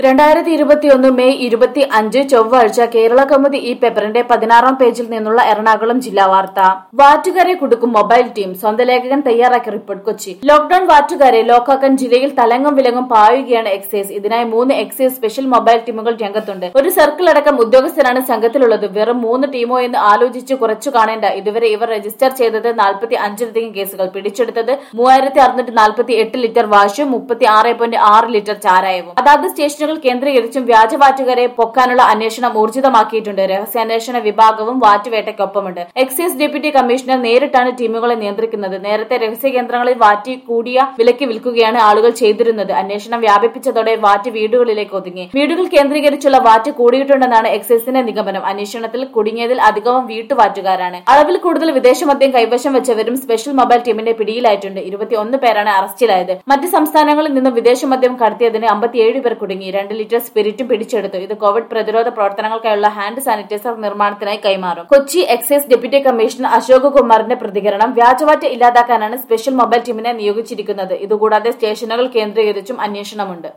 രണ്ടായിരത്തി ഇരുപത്തിയൊന്ന് മെയ് ഇരുപത്തി അഞ്ച് ചൊവ്വാഴ്ച കേരള കൗമുദി ഈ പേപ്പറിന്റെ പതിനാറാം പേജിൽ നിന്നുള്ള എറണാകുളം ജില്ലാ വാർത്ത വാറ്റുകാരെ കുടുക്കും മൊബൈൽ ടീം സ്വന്തം ലേഖകൻ തയ്യാറാക്കിയ റിപ്പോർട്ട് കൊച്ചി ലോക്ഡൌൺ വാറ്റുകാരെ ലോക്കാക്കാൻ ജില്ലയിൽ തലങ്ങും വിലങ്ങും പായുകയാണ് എക്സൈസ് ഇതിനായി മൂന്ന് എക്സൈസ് സ്പെഷ്യൽ മൊബൈൽ ടീമുകൾ രംഗത്തുണ്ട് ഒരു സർക്കിൾ അടക്കം ഉദ്യോഗസ്ഥരാണ് സംഘത്തിലുള്ളത് വെറും മൂന്ന് ടീമോ എന്ന് ആലോചിച്ച് കുറച്ചു കാണേണ്ട ഇതുവരെ ഇവർ രജിസ്റ്റർ ചെയ്തത് നാൽപ്പത്തി അഞ്ചിലധികം കേസുകൾ പിടിച്ചെടുത്തത് മൂവായിരത്തി അറുന്നൂറ്റി നാൽപ്പത്തി എട്ട് ലിറ്റർ വാഷും മുപ്പത്തി ആറ് പോയിന്റ് ആറ് ലിറ്റർ ചാരായവും അതാത് സ്റ്റേഷനുകൾ കേന്ദ്രീകരിച്ചും വ്യാജവാറ്റുകാരെ പൊക്കാനുള്ള അന്വേഷണം ഊർജിതമാക്കിയിട്ടുണ്ട് രഹസ്യാന്വേഷണ വിഭാഗവും വാറ്റുവേട്ടയ്ക്കൊപ്പമുണ്ട് എക്സൈസ് ഡെപ്യൂട്ടി കമ്മീഷണർ നേരിട്ടാണ് ടീമുകളെ നിയന്ത്രിക്കുന്നത് നേരത്തെ രഹസ്യ കേന്ദ്രങ്ങളിൽ വാറ്റി കൂടിയ വിലയ്ക്ക് വിൽക്കുകയാണ് ആളുകൾ ചെയ്തിരുന്നത് അന്വേഷണം വ്യാപിപ്പിച്ചതോടെ വാറ്റ് വീടുകളിലേക്ക് ഒതുങ്ങി വീടുകൾ കേന്ദ്രീകരിച്ചുള്ള വാറ്റ് കൂടിയിട്ടുണ്ടെന്നാണ് എക്സൈസിന്റെ നിഗമനം അന്വേഷണത്തിൽ കുടുങ്ങിയതിൽ അധികവും വീട്ടുവാറ്റുകാരാണ് അളവിൽ കൂടുതൽ വിദേശ മദ്യം കൈവശം വെച്ചവരും സ്പെഷ്യൽ മൊബൈൽ ടീമിന്റെ പിടിയിലായിട്ടുണ്ട് ഇരുപത്തിയൊന്ന് പേരാണ് അറസ്റ്റിലായത് മറ്റ് സംസ്ഥാനങ്ങളിൽ നിന്നും വിദേശ മദ്യം കടത്തിയതിന് അമ്പത്തിയേഴ് പേർ കുടുങ്ങി രണ്ട് ലിറ്റർ സ്പിരിറ്റും പിടിച്ചെടുത്തു ഇത് കോവിഡ് പ്രതിരോധ പ്രവർത്തനങ്ങൾക്കായുള്ള ഹാൻഡ് സാനിറ്റൈസർ നിർമ്മാണത്തിനായി കൈമാറും Kochi excise deputy commissioner Ashok കുമാറിന്റെ പ്രതികരണം വ്യാജവാറ്റ് ഇല്ലാതാക്കാനാണ് സ്പെഷ്യൽ മൊബൈൽ ടീമിനെ നിയോഗിച്ചിരിക്കുന്നത് ഇതുകൂടാതെ സ്റ്റേഷനുകൾ കേന്ദ്രീകരിച്ചും അന്വേഷണമുണ്ട്